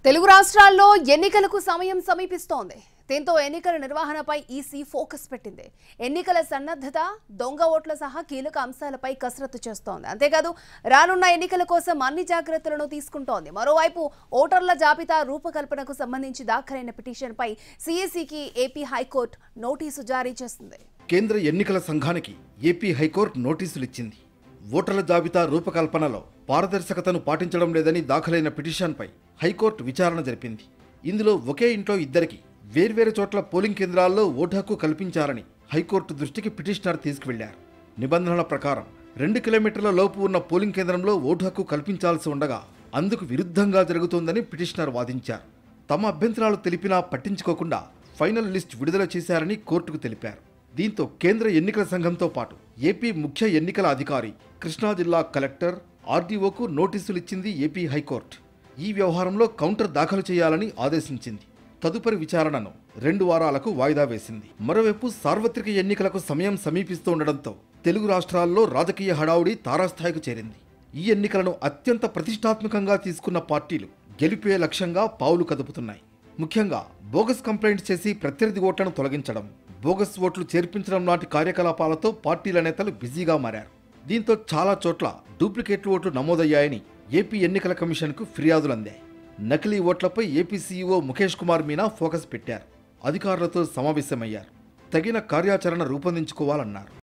తెలుగు రాష్ట్రాల్లో ఎన్నికలకు సమయం సమీపిస్తోంది దీంతో ఎన్నికల నిర్వహణపై ఈసీ ఫోకస్ పెట్టింది ఎన్నికల సన్నద్ధత దొంగ ఓట్ల సహా కీలక అంశాలపై కసరత్తు చేస్తోంది అంతేకాదు రానున్న ఎన్నికల కోసం అన్ని జాగ్రత్తలను తీసుకుంటోంది మరోవైపు ఓటర్ల జాబితా రూపకల్పనకు సంబంధించి దాఖలైన పిటిషన్పై సీఎస్సీకి ఏపీ హైకోర్టు నోటీసు జారీ చేసింది కేంద్ర ఎన్నికల సంఘానికి ఏపీ హైకోర్టు నోటీసులు ఇచ్చింది ఓటర్ల జాబితా రూపకల్పనలో పారదర్శకతను పాటించడం లేదని దాఖలైన పిటిషన్పై హైకోర్టు విచారణ జరిపింది ఇందులో ఒకే ఇంట్లో ఇద్దరికి వేర్వేరు చోట్ల పోలింగ్ కేంద్రాల్లో ఓటు హక్కు కల్పించాలని హైకోర్టు దృష్టికి పిటిషనర్ తీసుకువెళ్లారు నిబంధనల ప్రకారం రెండు కిలోమీటర్ల లోపు ఉన్న పోలింగ్ కేంద్రంలో ఓటు హక్కు కల్పించాల్సి ఉండగా అందుకు విరుద్ధంగా జరుగుతోందని పిటిషనర్ వాదించారు తమ అభ్యంతరాలు తెలిపినా పట్టించుకోకుండా ఫైనల్ లిస్ట్ విడుదల చేశారని కోర్టుకు తెలిపారు దీంతో కేంద్ర ఎన్నికల సంఘంతో పాటు ఏపీ ముఖ్య ఎన్నికల అధికారి కృష్ణా జిల్లా కలెక్టర్ ఆర్డీఓకు నోటీసులు ఇచ్చింది ఏపీ హైకోర్టు ఈ వ్యవహారంలో కౌంటర్ దాఖలు చేయాలని ఆదేశించింది తదుపరి విచారణను రెండు వారాలకు వాయిదా వేసింది మరోవైపు సార్వత్రిక ఎన్నికలకు సమయం సమీపిస్తుండటంతో తెలుగు రాష్ట్రాల్లో రాజకీయ హడావుడి తారాస్థాయికి చేరింది ఈ ఎన్నికలను అత్యంత ప్రతిష్టాత్మకంగా తీసుకున్న పార్టీలు గెలిపే లక్ష్యంగా పావులు కదుపుతున్నాయి ముఖ్యంగా బోగస్ కంప్లైంట్స్ చేసి ప్రత్యర్థి ఓట్లను తొలగించడం బోగస్ ఓట్లు చేర్పించడం లాంటి కార్యకలాపాలతో పార్టీల నేతలు బిజీగా మారారు దీంతో చాలా చోట్ల డూప్లికేట్ ఓట్లు నమోదయ్యాయని ఏపీ ఎన్నికల కమిషన్కు ఫిర్యాదులు అందాయి నకిలీ ఓట్లపై AP CEO Mukesh Kumar Meena focus పెట్టారు అధికారులతో సమావేశమయ్యారు తగిన కార్యాచరణ రూపొందించుకోవాలన్నారు